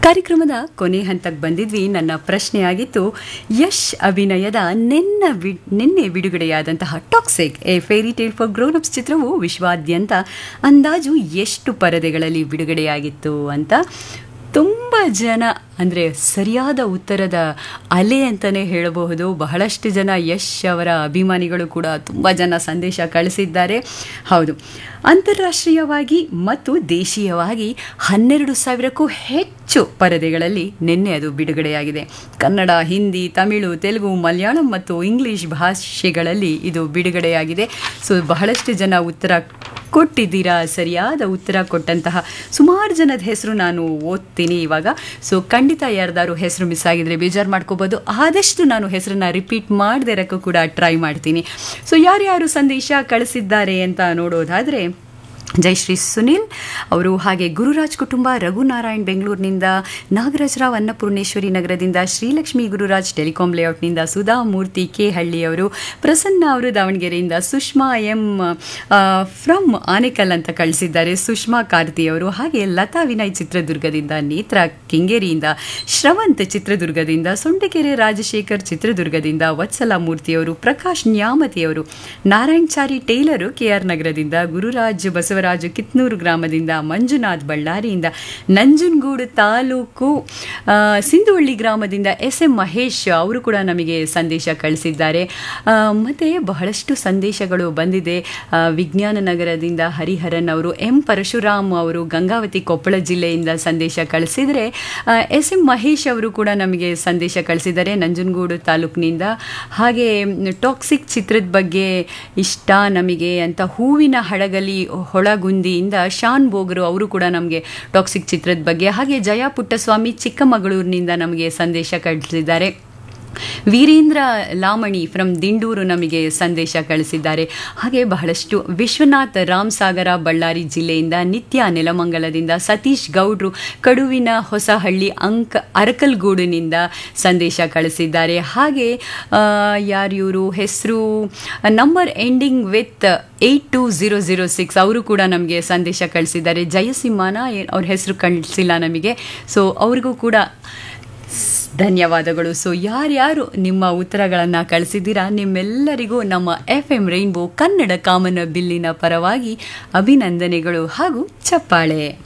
ಕಾರ್ಯಕ್ರಮದ ಕೊನೆ ಹಂತಕ್ಕೆ ಬಂದಿದ್ವಿ ನನ್ನ ಪ್ರಶ್ನೆಯಾಗಿತ್ತು ಯಶ್ ಅಭಿನಯದ ನಿನ್ನ ವಿ- ನಿನ್ನೆ ಬಿಡುಗಡೆಯಾದಂತಹ toxic a fairy tale for grown ups ಚಿತ್ರವು ವಿಶ್ವಾದ್ಯಂತ ಅಂದಾಜು ಎಷ್ಟು ಪರದೆಗಳಲ್ಲಿ ಬಿಡುಗಡೆಯಾಗಿತ್ತು ಅಂತ ತುಂಬ ಜನ ಅಂದರೆ ಸರಿಯಾದ ಉತ್ತರದ ಅಲೆ ಅಂತಲೇ ಹೇಳಬಹುದು ಬಹಳಷ್ಟು ಜನ ಯಶ್ ಅವರ ಅಭಿಮಾನಿಗಳು ಕೂಡ ತುಂಬ ಜನ ಸಂದೇಶ ಕಳಿಸಿದ್ದಾರೆ ಹೌದು ಅಂತಾರಾಷ್ಟ್ರೀಯವಾಗಿ ಮತ್ತು ದೇಶೀಯವಾಗಿ ಹನ್ನೆರಡು ಸಾವಿರಕ್ಕೂ ಹೆಚ್ಚು ಪರದೆಗಳಲ್ಲಿ ನಿನ್ನೆ ಅದು ಬಿಡುಗಡೆಯಾಗಿದೆ ಕನ್ನಡ ಹಿಂದಿ ತಮಿಳು ತೆಲುಗು ಮಲಯಾಳಂ ಮತ್ತು ಇಂಗ್ಲಿಷ್ ಭಾಷೆಗಳಲ್ಲಿ ಇದು ಬಿಡುಗಡೆಯಾಗಿದೆ ಸೊ ಬಹಳಷ್ಟು ಜನ ಉತ್ತರ ಕೊಟ್ಟಿದ್ದೀರಾ ಸರಿಯಾದ ಉತ್ತರ ಕೊಟ್ಟಂತಹ ಸುಮಾರು ಜನದ ಹೆಸರು ನಾನು ಓದ್ತೀನಿ ಇವಾಗ ಸೊ ಖಂಡಿತ ಯಾರ್ದಾರು ಹೆಸರು ಮಿಸ್ ಆಗಿದ್ರೆ ಬೇಜಾರು ಮಾಡ್ಕೋಬೋದು ಆದಷ್ಟು ನಾನು ಹೆಸರನ್ನ ರಿಪೀಟ್ ಮಾಡದೇ ಇರೋಕ್ಕೂ ಕೂಡ ಟ್ರೈ ಮಾಡ್ತೀನಿ ಸೊ ಯಾರ್ಯಾರು ಸಂದೇಶ ಕಳಿಸಿದ್ದಾರೆ ಅಂತ ನೋಡೋದಾದರೆ ಜಯಶ್ರೀ ಸುನಿಲ್ ಅವರು ಹಾಗೆ ಗುರುರಾಜ್ ಕುಟುಂಬ ರಘುನಾರಾಯಣ್ ಬೆಂಗಳೂರಿನಿಂದ ನಾಗರಾಜ್ ರಾವ್ ಅನ್ನಪೂರ್ಣೇಶ್ವರಿ ನಗರದಿಂದ ಶ್ರೀಲಕ್ಷ್ಮಿ ಗುರುರಾಜ್ ಟೆಲಿಕಾಂ ಲೇಔಟ್ನಿಂದ ಸುಧಾ ಮೂರ್ತಿ ಕೆ ಹಳ್ಳಿಯವರು ಪ್ರಸನ್ನ ಅವರು ದಾವಣಗೆರೆಯಿಂದ ಸುಷ್ಮಾ ಎಂ ಫ್ರಮ್ ಆನೇಕಲ್ ಅಂತ ಕಳಿಸಿದ್ದಾರೆ ಸುಷ್ಮಾ ಕಾರ್ತಿ ಅವರು ಹಾಗೆ ಲತಾ ವಿನಯ್ ಚಿತ್ರದುರ್ಗದಿಂದ ನೇತ್ರ ಕೆಂಗೇರಿಯಿಂದ ಶ್ರವಂತ್ ಚಿತ್ರದುರ್ಗದಿಂದ ಸೊಂಟಕೆರೆ ರಾಜಶೇಖರ್ ಚಿತ್ರದುರ್ಗದಿಂದ ವತ್ಸಲ ಮೂರ್ತಿಯವರು ಪ್ರಕಾಶ್ ನ್ಯಾಮತಿಯವರು ನಾರಾಯಣ್ ಚಾರಿ ಟೇಲರು ಕೆಆರ್ ನಗರದಿಂದ ಗುರುರಾಜ್ ಬಸವರಾಜು ಕಿತ್ನೂರು ಗ್ರಾಮದಿಂದ ಮಂಜುನಾಥ್ ಬಳ್ಳಾರಿಯಿಂದ ನಂಜನಗೂಡು ತಾಲೂಕು ಆ, ಸಿಂಧುವಳ್ಳಿ ಗ್ರಾಮದಿಂದ ಎಸ್ ಎಂ ಮಹೇಶ್ ಅವರು ಕೂಡ ನಮಗೆ ಸಂದೇಶ ಕಳಿಸಿದ್ದಾರೆ ಆ, ಮತ್ತೆ ಬಹಳಷ್ಟು ಸಂದೇಶಗಳು ಬಂದಿದೆ ಆ, ವಿಜ್ಞಾನ ನಗರದಿಂದ ಹರಿಹರನ್ ಅವರು ಎಂ ಪರಶುರಾಮ್ ಅವರು ಗಂಗಾವತಿ ಕೊಪ್ಪಳ ಜಿಲ್ಲೆಯಿಂದ ಸಂದೇಶ ಕಳಿಸಿದರೆ ಎಸ್ ಎಂ ಮಹೇಶ್ ಅವರು ಕೂಡ ನಮಗೆ ಸಂದೇಶ ಕಳಿಸಿದ್ದಾರೆ ನಂಜನಗೂಡು ತಾಲೂಕಿನಿಂದ ಹಾಗೆ ಟಾಕ್ಸಿಕ್ ಚಿತ್ರದ ಬಗ್ಗೆ ಇಷ್ಟ ನಮಗೆ ಅಂತ ಹೂವಿನ ಹಡಗಲಿ ಹೊಳಗುಂದಿಯಿಂದ ಶಾನ್ ಬೋಗರು ಅವರು ಕೂಡ ನಮಗೆ ಟಾಕ್ಸಿಕ್ ಚಿತ್ರದ ಬಗ್ಗೆ ಹಾಗೆ ಜಯ ಪುಟ್ಟಸ್ವಾಮಿ ಚಿಕ್ಕಮಗಳೂರಿನಿಂದ ನಮಗೆ ಸಂದೇಶ ಕಳಿಸಿದ್ದಾರೆ ವೀರೇಂದ್ರ ಲಾಮಣಿ ಫ್ರಮ್ ದಿಂಡೂರು ನಮಗೆ ಸಂದೇಶ ಕಳಿಸಿದ್ದಾರೆ ಹಾಗೆ ಬಹಳಷ್ಟು ವಿಶ್ವನಾಥ್ ರಾಮಸಾಗರ ಬಳ್ಳಾರಿ ಜಿಲ್ಲೆಯಿಂದ ನಿತ್ಯ ನೆಲಮಂಗಲದಿಂದ ಸತೀಶ್ ಗೌಡ್ರು ಕಡುವಿನ ಹೊಸಹಳ್ಳಿ ಅಂಕ್ ಅರಕಲ್ಗೂಡಿನಿಂದ ಸಂದೇಶ ಕಳಿಸಿದ್ದಾರೆ ಹಾಗೆ ಯಾರು ಇವರು ಹೆಸರು number ending with eight two zero zero six ಅವರು ಕೂಡ ನಮಗೆ ಸಂದೇಶ ಕಳಿಸಿದ್ದಾರೆ ಜಯಸಿಂಹನ ಏ- ಅವ್ರ ಹೆಸರು ಕಳಿಸಿಲ್ಲ ನಮಗೆ ಸೊ ಅವ್ರಿಗೂ ಕೂಡ ಧನ್ಯವಾದಗಳು ಸೊ ಯಾರ್ಯಾರು ನಿಮ್ಮ ಉತ್ತರಗಳನ್ನು ಕಳಿಸಿದ್ದೀರಾ ನಿಮ್ಮೆಲ್ಲರಿಗೂ ನಮ್ಮ ಎಫ್ ಎಂ ರೈನ್ಬೋ ಕನ್ನಡ ಕಾಮನ ಬಿಲ್ಲಿನ ಪರವಾಗಿ ಅಭಿನಂದನೆಗಳು ಹಾಗೂ ಚಪ್ಪಾಳೆ